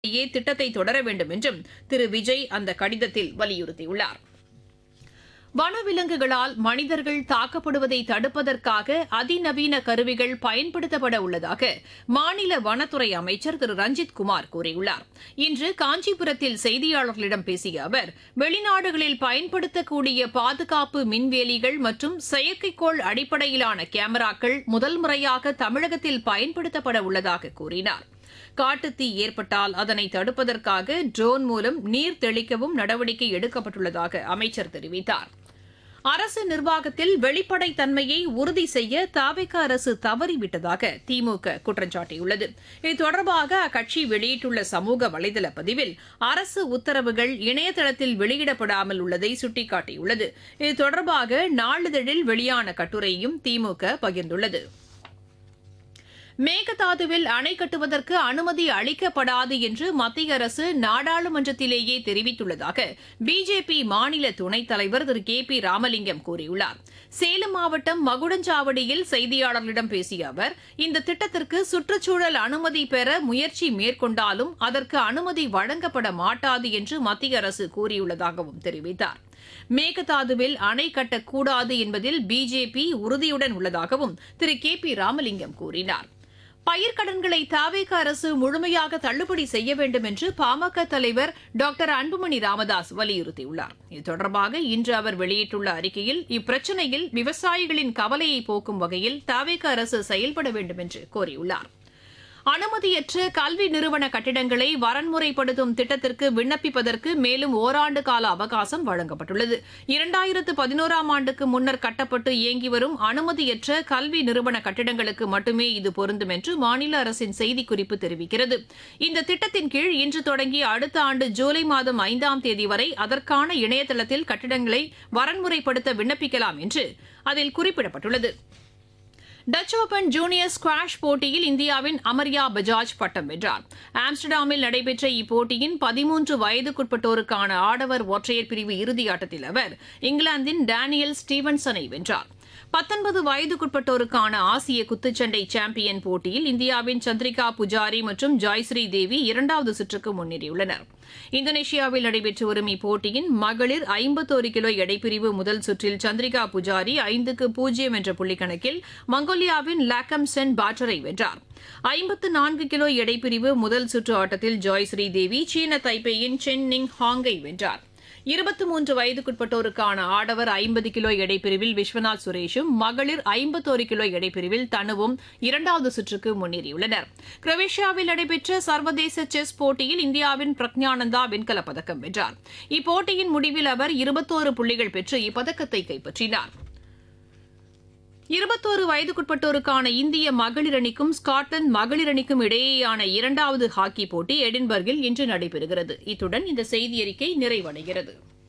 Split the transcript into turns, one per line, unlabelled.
இடையே திட்டத்தை தொடர வேண்டும் என்றும் திரு விஜய் அந்த கடிதத்தில் வலியுறுத்தியுள்ளார் வனவிலங்குகளால் மனிதர்கள் தாக்கப்படுவதை தடுப்பதற்காக அதிநவீன கருவிகள் பயன்படுத்தப்பட உள்ளதாக மாநில வனத்துறை அமைச்சர் திரு ரஞ்சித் குமார் கூறியுள்ளார் இன்று காஞ்சிபுரத்தில் செய்தியாளர்களிடம் பேசிய அவர் வெளிநாடுகளில் பயன்படுத்தக்கூடிய பாதுகாப்பு மின்வேலிகள் மற்றும் செயற்கைக்கோள் அடிப்படையிலான கேமராக்கள் முதல் முறையாக தமிழகத்தில் பயன்படுத்தப்பட உள்ளதாக கூறினார் காட்டுத்தீ ஏற்பட்டால் அதனை தடுப்பதற்காக ட்ரோன் மூலம் நீர் தெளிக்கவும் நடவடிக்கை எடுக்கப்பட்டுள்ளதாக அமைச்சர் தெரிவித்தார் அரசு நிர்வாகத்தில் வெளிப்படைத்தன்மையை உறுதி செய்ய தாவேக அரசு தவறிவிட்டதாக திமுக குற்றம் சாட்டியுள்ளது இது தொடர்பாக அக்கட்சி வெளியிட்டுள்ள சமூக வலைதள பதிவில் அரசு உத்தரவுகள் இணையதளத்தில் வெளியிடப்படாமல் உள்ளதை சுட்டிக்காட்டியுள்ளது இது தொடர்பாக நாளிதழில் வெளியான கட்டுரையும் திமுக பகிர்ந்துள்ளது மேகதாதுவில் அணை கட்டுவதற்கு அனுமதி அளிக்கப்படாது என்று மத்திய அரசு நாடாளுமன்றத்திலேயே தெரிவித்துள்ளதாக பிஜேபி மாநில துணைத் தலைவர் திரு கே பி ராமலிங்கம் கூறியுள்ளார் சேலம் மாவட்டம் மகுடஞ்சாவடியில் செய்தியாளர்களிடம் பேசிய அவர் இந்த திட்டத்திற்கு சுற்றுச்சூழல் அனுமதி பெற முயற்சி மேற்கொண்டாலும் அதற்கு அனுமதி வழங்கப்பட மாட்டாது என்று மத்திய அரசு கூறியுள்ளதாகவும் தெரிவித்தார் மேகதாதுவில் அணை கட்டக்கூடாது என்பதில் பிஜேபி உறுதியுடன் உள்ளதாகவும் திரு கே பி ராமலிங்கம் கூறினார் பயிர்க்கடன்களை தாவேக அரசு முழுமையாக தள்ளுபடி செய்ய வேண்டும் என்று பாமக தலைவர் டாக்டர் அன்புமணி ராமதாஸ் வலியுறுத்தியுள்ளார் இது தொடர்பாக இன்று அவர் வெளியிட்டுள்ள அறிக்கையில் இப்பிரச்சினையில் விவசாயிகளின் கவலையை போக்கும் வகையில் தாவேக அரசு செயல்பட வேண்டும் என்று கோரியுள்ளார் அனுமதியற்ற கல்வி நிறுவன கட்டிடங்களை வரன்முறைப்படுத்தும் திட்டத்திற்கு விண்ணப்பிப்பதற்கு மேலும் ஓராண்டு கால அவகாசம் வழங்கப்பட்டுள்ளது இரண்டாயிரத்து பதினோராம் ஆண்டுக்கு முன்னர் கட்டப்பட்டு இயங்கி வரும் அனுமதியற்ற கல்வி நிறுவன கட்டிடங்களுக்கு மட்டுமே இது பொருந்தும் என்று மாநில அரசின் செய்திக்குறிப்பு தெரிவிக்கிறது இந்த திட்டத்தின் கீழ் இன்று தொடங்கி அடுத்த ஆண்டு ஜூலை மாதம் ஐந்தாம் தேதி வரை அதற்கான இணையதளத்தில் கட்டிடங்களை வரன்முறைப்படுத்த விண்ணப்பிக்கலாம் என்று அதில் குறிப்பிடப்பட்டுள்ளது டச் ஓபன் ஜூனியர் ஸ்குவாஷ் போட்டியில் இந்தியாவின் அமர்யா பஜாஜ் பட்டம் வென்றார் ஆம்ஸ்டர்டாமில் நடைபெற்ற இப்போட்டியின் பதிமூன்று வயதுக்குட்பட்டோருக்கான ஆடவர் ஒற்றையர் பிரிவு இறுதியாட்டத்தில் அவர் இங்கிலாந்தின் டேனியல் ஸ்டீவன்சனை வென்றார் பத்தொன்பது வயதுக்குட்பட்டோருக்கான ஆசிய குத்துச்சண்டை சாம்பியன் போட்டியில் இந்தியாவின் சந்திரிகா புஜாரி மற்றும் ஜாய்ஸ்ரீ தேவி இரண்டாவது சுற்றுக்கு முன்னேறியுள்ளனர் இந்தோனேஷியாவில் நடைபெற்று வரும் இப்போட்டியின் மகளிர் ஐம்பத்தோரு கிலோ எடைப்பிரிவு முதல் சுற்றில் சந்திரிகா புஜாரி ஐந்துக்கு பூஜ்ஜியம் என்ற புள்ளிக்கணக்கில் மங்கோலியாவின் லாக்கம் சென் பாட்டரை வென்றார் ஐம்பத்து நான்கு கிலோ எடைப்பிரிவு முதல் சுற்று ஆட்டத்தில் ஜாய்ஸ்ரீ தேவி சீன தைப்பேயின் சென் நிங் ஹாங்கை வென்றார் இருபத்தி மூன்று வயதுக்குட்பட்டோருக்கான ஆடவர் ஐம்பது கிலோ எடைப்பிரிவில் விஸ்வநாத் சுரேஷும் மகளிர் ஐம்பத்தோரு கிலோ எடைப்பிரிவில் தனுவும் இரண்டாவது சுற்றுக்கு முன்னேறியுள்ளனர் குரோவேஷியாவில் நடைபெற்ற சர்வதேச செஸ் போட்டியில் இந்தியாவின் பிரக்ஞானந்தா வெண்கலப் பதக்கம் வென்றார் இப்போட்டியின் முடிவில் அவர் இருபத்தோரு புள்ளிகள் பெற்று இப்பதக்கத்தை கைப்பற்றினார் இருபத்தோரு வயதுக்குட்பட்டோருக்கான இந்திய மகளிர் அணிக்கும் ஸ்காட்லாந்து மகளிர் அணிக்கும் இடையேயான இரண்டாவது ஹாக்கி போட்டி எடின்பர்கில் இன்று நடைபெறுகிறது இத்துடன் இந்த செய்தியறிக்கை நிறைவடைகிறது